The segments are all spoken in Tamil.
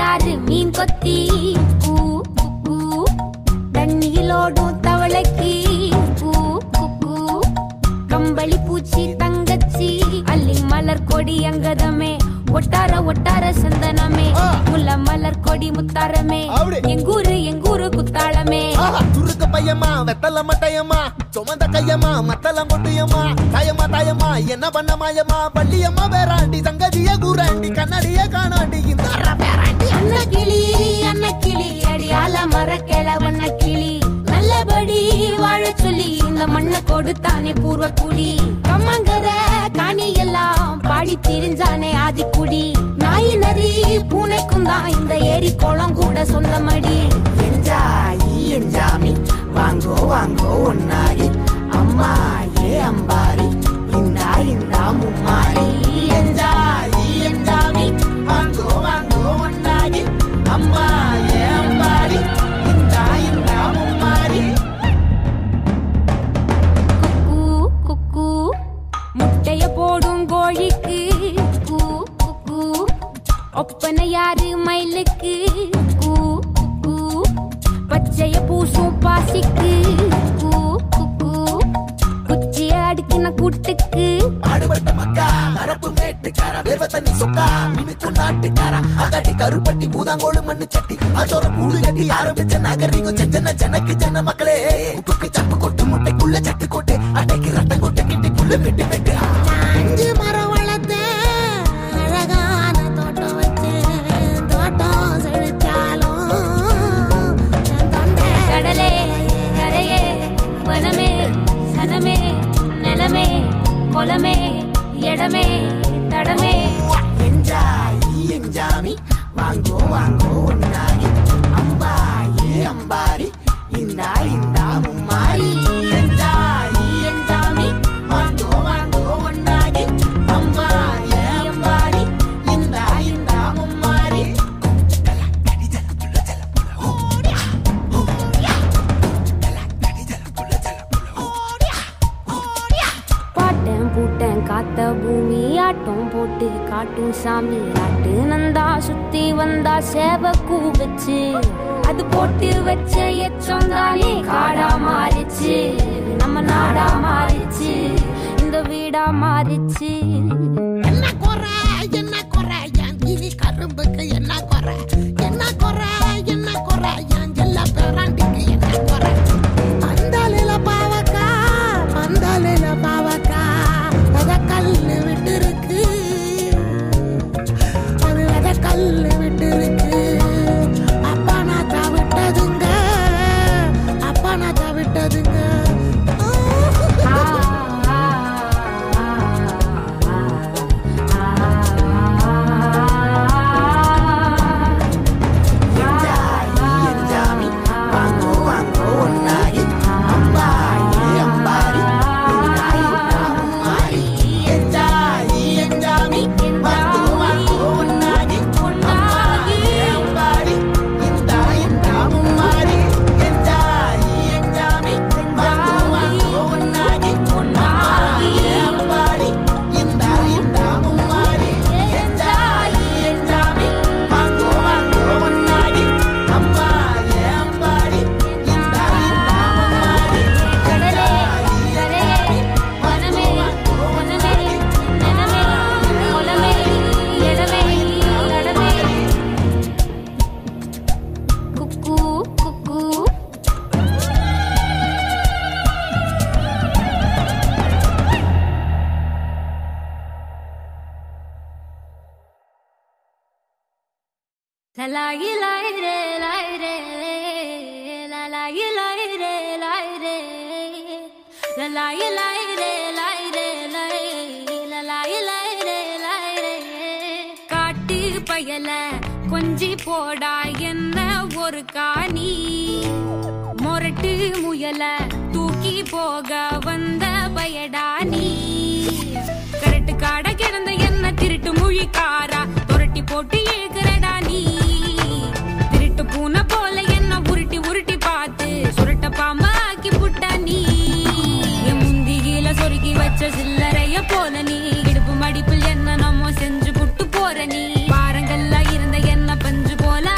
யாரு மீன் கொத்தி கூ குக்கு தண்ணியிலோடும் தவளைக்கு கூ குக்கு கம்பளி பூச்சி தங்கச்சி அள்ளி மலர் கொடி அங்கதமே ஒட்டார ஒட்டார சந்தனமே ஆ. முல்ல மலர் கொடி முத்தாரமே அப்படி. எங்கூரு எங்கூரு குத்தாளமே ஆஹா, துருக்கு பையம்மா வெத்தல மட்டையம்மா சுமந்த கையம்மா மத்தல கொட்டியம்மா தாயம்மா தாயம்மா என்ன பண்ண மாயம்மா பள்ளியம்மா வேறாண்டி சங்கதிய கூறாண்டி கண்ணாடிய காணாண்டி இந்த அன்ன கிளி அன்ன கிளி அடியால மர கிழவண்ண கிளி நல்லபடி வாழ சொல்லி இந்த மண்ணை கொடுத்தானே பூர்வ குடி கம்மங்கர காணி எல்லாம் பாடி திரிஞ்சானே ஆதிக்குடி நாய் நரி பூனைக்கும் தான் இந்த ஏரி குளம் கூட சொந்தமடி என்ஜாயி என்ஜாமி வாங்கோ வாங்கோ ஒன்னாரி அம்மா ஏ அம்பாரி இந்தா இந்தா மும்மாரி என்ஜாயி என்ஜாமி வாங்கோ வாங்கோ ஒன்னாரி அம்மா ஏ அம்பாரி இந்தா இந்தா மும்மாரி குக்கு குக்கு முட்டைய போடும் கோழிக்கு கூ குக்கு ஒப்பனை யாரு மயிலுக்கு கூ குக்கு பச்சைய பூசும் பாசிக்கு கூ குக்கு குச்சிய அடுக்கின கூட்டுக்கு ஆடுபட்ட மக்கா கரப்பு மேட்டுக்கார வேர்வ தண்ணி சொக்கா மினுக்கு நாட்டுக்கார அகட்டி கருப்பட்டி பூதாங்கோடு மண்ணு சட்டி அதோட கூடு கட்டி ஆரம்பிச்ச நாகரிகம் செஞ்சன ஜனக்கு ஜன மக்களே உப்புக்கு சப்பு கொட்டு முட்டைக்குள்ள சட்டு கொட்டு அட்டைக்கு ரத்தம் கொட்டு கிட்டிக்குள்ள வெட்டி வெட்டு அஞ்சு மரம் வளர்த்தேன் அழகான தோட்டம் வச்சேன் தோட்டம் செழிச்சாலும் என் தொண்டை கடலே கரையே வனமே சனமே நிலமே குலமே இடமே தடமே என்ஜாயி என்ஜாமி வாங்கோ வாங்கோ ஒன்னாரி அம்பா ஏ அம்பாரி இந்தா இந்தா மும்மாரி என்ஜாயி என்ஜாமி வாங்கோ வாங்கோ ஒன்னாரி அம்பா ஏ அம்பாரி இந்தா இந்தா மும்மாரி பாட்டேன் பூட்டேன் காத்த பூமி ஆட்டம் போட்டு காட்டும் சாமி ஆட்டு நந்தா சுத்தி வந்தா சேவ கூ வச்சு அது போட்டு வச்ச எச்சம் தானே காடா மாறிச்சு நம்ம நாடா மாறிச்சு இந்த வீடா மாறிச்சு என்ன குறை என்ன குறை என் கிளி கரும்புக்கு என்ன குறை என்ன குறை என்ன குறை என் ஜெல்ல பேராண்டிக்கு என்ன குறை பந்தலில பாவக்கா பந்தலில பாவக்கா அத கல்லு விட்டு இருக்கு அது அத கல்லு விட்டு இருக்கு அப்பா நாத்தா விட்டதுங்க அப்பா நாத்தா விட்டதுங்க ஆ, ஆ, என்ஜாயி என்ஜாமி வாங்கோ வாங்கோ ஒன்னாரி அம்பா ஏ அம்பாரி இந்தா இந்தா மும்மாரி என்ஜாயி என்ஜாமி வாங்கோ வாங்கோ ஒன்னாரி அம்பா ஏ அம்பாரி இந்தா இந்தா மும்மாரி என்ஜாயி என்ஜாமி வாங்கோ வாங்கோ ஒன்னாரி அம்பா ஏ அம்பாரி இந்தா இந்தா மும்மாரி என்ஜாயி என்ஜாமி வாங்கோ வாங்கோ ஒன்னாரி அம்பா ஏ அம்பாரி இந்தா இந்தா மும்மாரி கடலே கரையே வனமே வனமே நிலமே குலமே இடமே தடமே குக்கு குக்கு La la yi la yi re la yi re la la yi la yi re la yi re la la yi la yi re la yi re la yi la la yi la yi re la yi re காட்டு பயல கொஞ்சி போடா என்ன ஒரு காணி மொரட்டு முயல தூக்கி போக வந்த பயடா நீ கரட்டு காட கிடந்த என்ன திருட்டு மொழிக்காரா துரட்டி போட்டு இழுக்கிறடா நீ திருட்டு பூனை போல என்ன உருட்டி உருட்டி பார்த்து சுருட்ட பாம்பா ஆக்கி புட்டா நீ என் முந்தியில சொருகி வச்ச சில்லறைய போல நீ இடுப்பு மடிப்பில் என்ன நம்ம செஞ்சு புட்டு போற நீ பாரங்கள்ல இருந்த என்ன பஞ்சு போல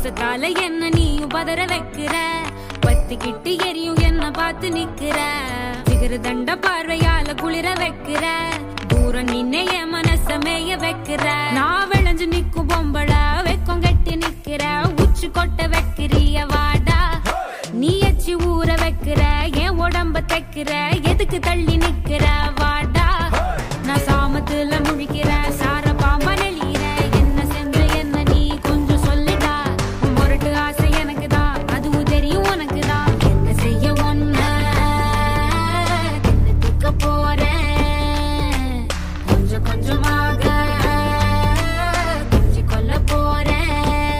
பாசத்தால என்ன நீயும் பதற வைக்கிற பத்திக்கிட்டு எரியும் என்ன பார்த்து நிக்கிற சிகர தண்ட பார்வையால குளிர வைக்கிற தூரம் நின்னே என் மனச மேய வைக்கிற நான் விளைஞ்சு நிக்கும் பொம்பள வெக்கம் கட்டி நிக்கிற உச்சி கொட்ட வைக்கிறிய வாடா நீ எச்சி ஊற வைக்கிற என் உடம்ப தைக்கிற எதுக்கு தள்ளி நிக்கிற வாடா நான் சாமத்துல முழிக்கிற சார பாம்பா நெளியிற என்ன செஞ்ச என்ன நீ கொஞ்சம் சொல்லுடா உன் முரட்டு ஆசை எனக்கு தான் அதுவும் தெரியும் உனக்கு தான் என்ன செய்ய ஒன்ன திக்க போறேன் கொஞ்சம் கொஞ்சமாக கொஞ்சி கொல்ல போறேன்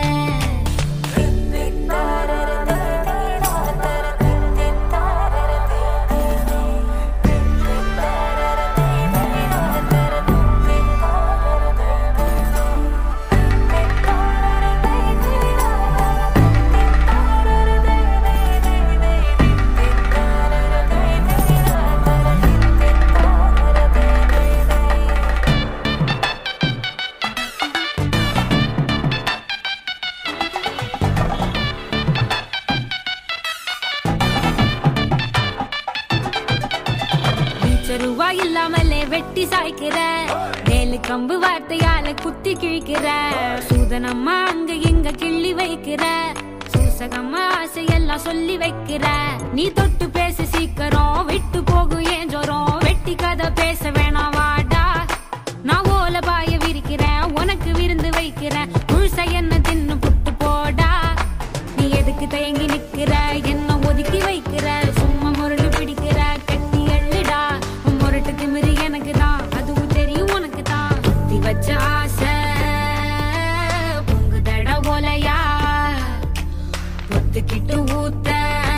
ரூபா இல்லாமலே வெட்டி சாய்க்கிற வேலு கம்பு வார்த்தையால குத்தி கிழிக்கிற சூதனம்மா அங்க இங்க கிள்ளி வைக்கிற சூசகம்மா ஆசையெல்லாம் சொல்லி வைக்கிற நீ தொட்டு பேச சீக்கிரம் விட்டு போகும் ஏன் ஜோரம் வெட்டி கதை பேச வேணாம் வாடா நான் ஓல பாய விரிக்கிறேன் உனக்கு விருந்து வைக்கிறேன் முழுச என்ன தின்னு புட்டு போடா நீ எதுக்கு தயங்கி நிக்கிற என்ன ஒதுக்கி வைக்கிற சும்மா முரடு பிடிக்கிற கட்டி அள்ளுடா உன் முரட்டு திமிரு எனக்கு தான் அதுவும் தெரியும் உனக்கு தான் குத்தி வச்ச ஆசை பொங்கு தட போலையா பொத்துக்கிட்டு ஊத்த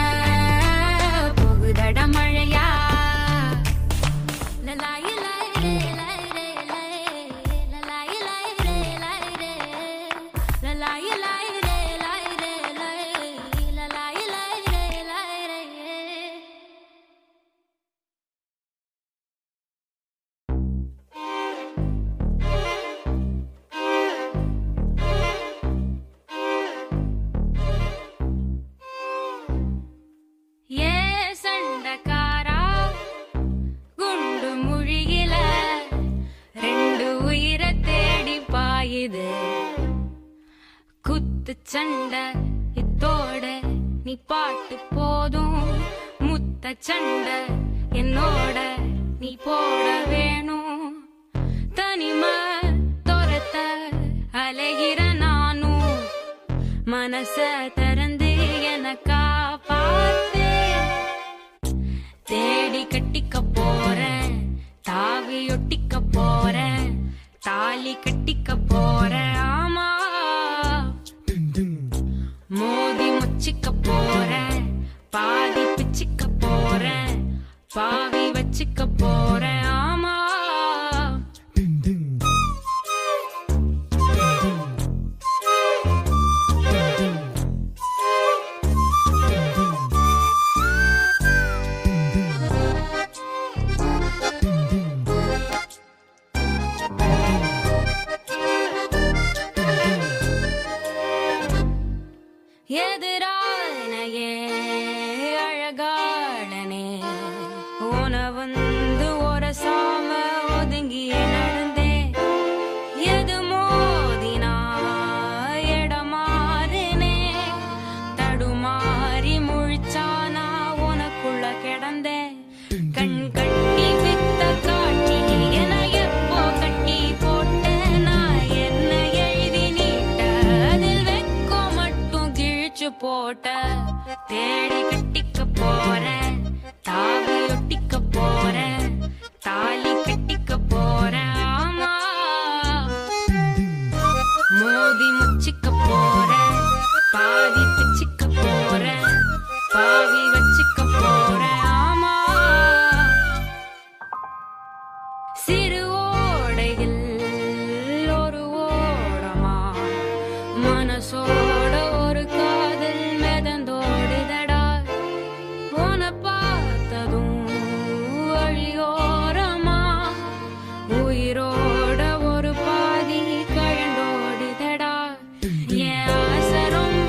போகுதட மழையா லலாயி லாய் ரே லாய் ரே லாய். லலாயி லாய் ரே லாய் ரே. லலாயி லாய் ரே லாய் ரே லாய். லலாயி லாய் ரே லாய் ரே. ஏ சண்டக்காரா குண்டு முழியில ரெண்டு உயிரை தேடி பாயுது குத்து சண்டை இத்தோட நீ பாட்டு போதும் முத்த சண்டை என்னோட நீ போட வேணும் தனிமை துரத்த அலைகிற நானும் மனச திறந்து எனக்கா பார்த்தே தேடி கட்டிக்க போறேன் தாவி ஒட்டிக்க போறேன் தாலி கட்டிக்க போறேன் ஆமா மோதி முச்சிக்க போறேன் பாதி பிச்சிக்க போறேன் பாவி வச்சுக்க போறேன் ஆமா எதிரானையே அழகாடனே உன வந்து ஒரு சாம ஒதுங்கி நடந்தே எது மோதினா இடமாறினே தடுமாறி முழிச்சானா உனக்குள்ள கிடந்தே கண் கட்டி வித்த காட்டி என எப்போ கட்டி போட்ட நான் என்ன எழுதி நீட்ட அதில் வெக்கோ மட்டும் கிழிச்சு போட்ட தேடி கட்டிக்க போறேன் தாவி ஒட்டிக்க போறேன் தாலி கட்டிக்க போறேன் ஆமா மோதி முச்சிக்க போறேன் பாதி பிச்சிக்க போறேன் பாவி வச்சுக்க போறேன் ஆமா சிறு ஓடையில் ஒரு ஓடமா மனசோட ஒரு காதல் மிதந்தோடுதடா உன பார்த்ததும் வழியோரமா உயிரோட ஒரு பாதி கழண்டோடுதடா என் ஆசை ரொம்ப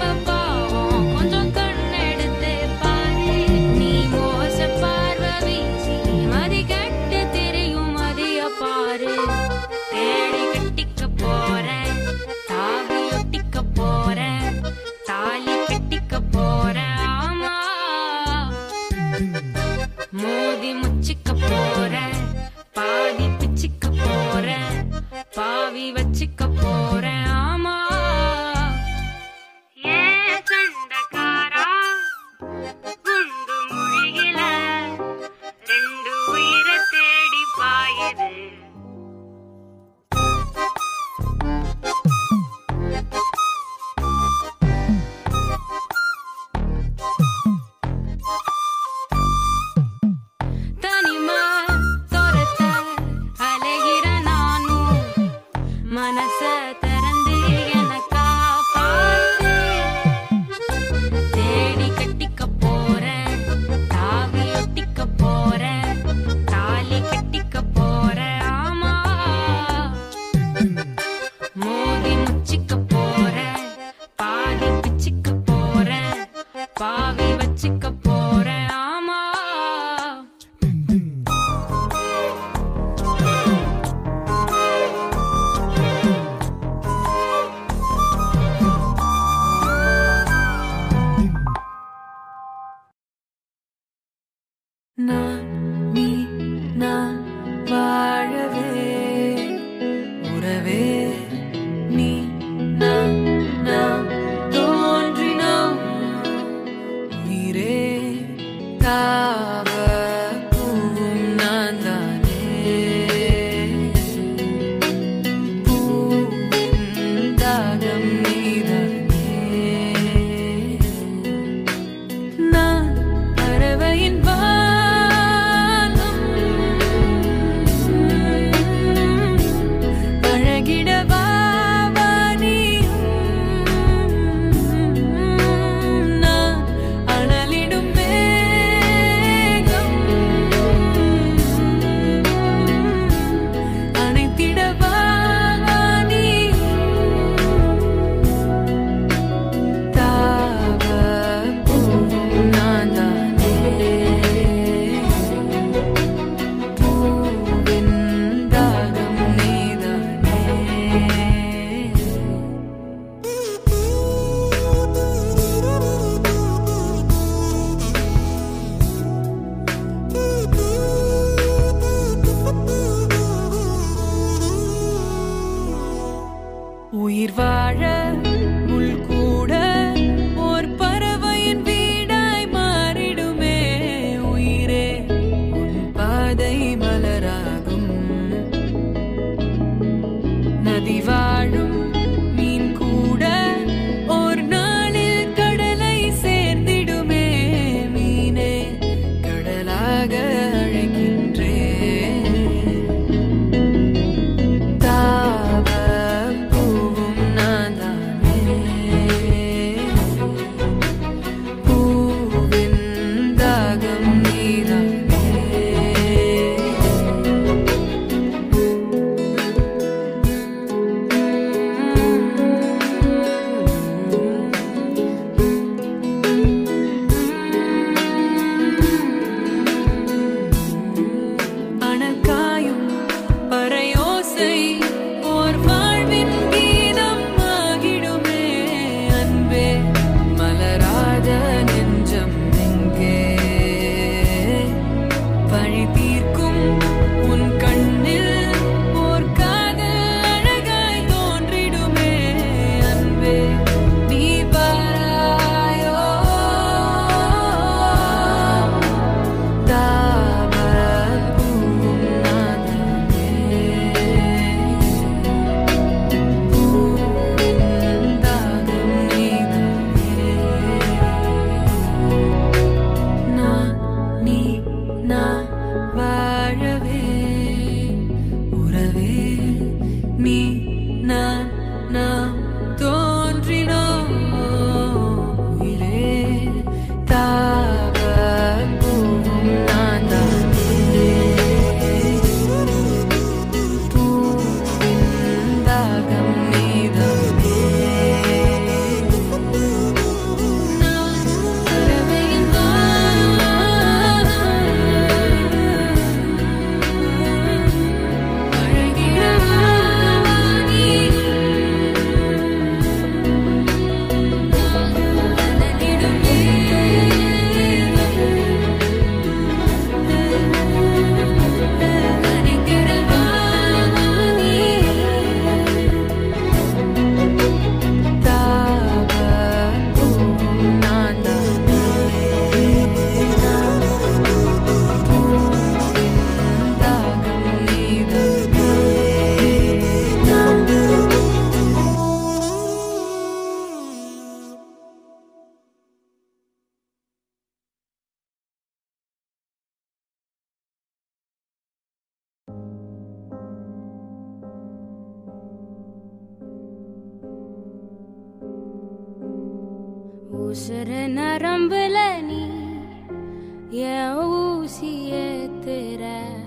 உசுர நரம்புல நீ என் ஊசி ஏத்துற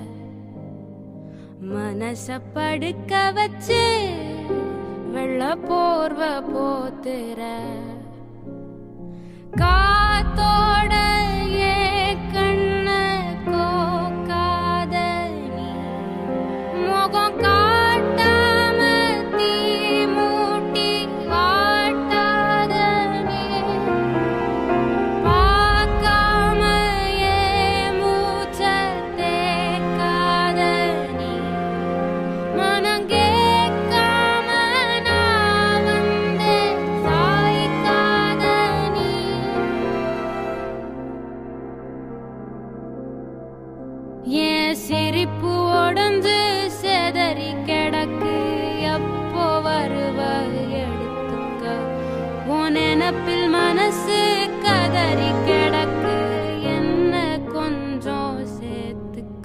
மனச படுக்க வச்சு வெள்ள போர்வ போத்துற காத்தோட ஏ கண்ண கோக்காத நீ முகம் காட்டாம தீ மூட்டி வாட்டாத நீ பார்க்காம ஏன் மூச்ச தேக்காத நீ மனம் கேட்காம நான் வந்து சாய்க்காத நீ என் சிரிப்பு உடஞ்சு செதறி கிடக்கு எப்போ வருவ எடுத்துக்க உன் நினப்பில் மனசு கதறி கிடக்கு என்ன கொஞ்சம் சேர்த்துக்க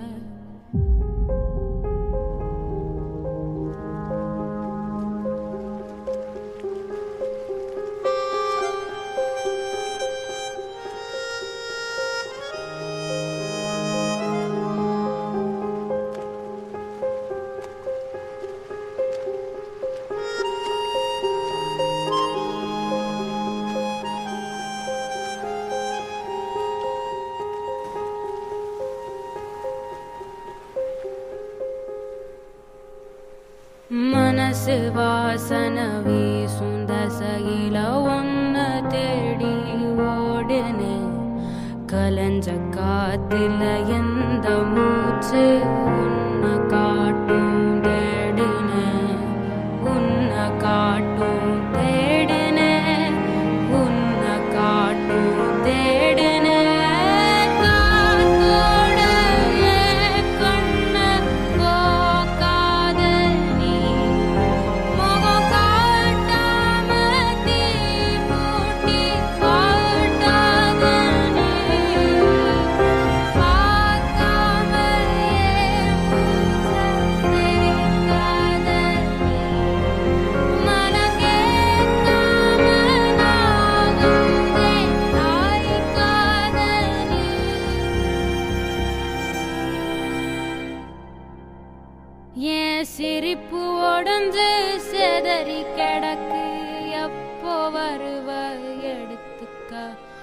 மனசு வாசன வீசும் தசையில ஒன்ன தேடி ஓடுனே கலஞ்ச காத்துல எந்த மூச்சு உன்னை காட்டும் தேடுனே உன்னை காட்டும் தேடுனே உன்னை காட்டும் தேடுனே காத்தோட என் கண்ண கோக்காத நீ முகம் காட்டாம தீ மூட்டி காட்டாத நீ பார்க்காம ஏன் மூச்ச தேக்காத நீ மனம் கேட்காம நான் வந்தே சாய்க்காத நீ என் சிரிப்பு உடஞ்சு செதறி கிடக்கு எப்போ வருவ எடுத்துக்க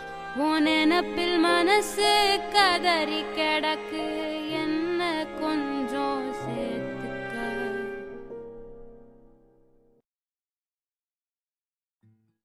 உன் நினப்பில் மனசு கதறி கிடக்கு என்ன கொஞ்சம்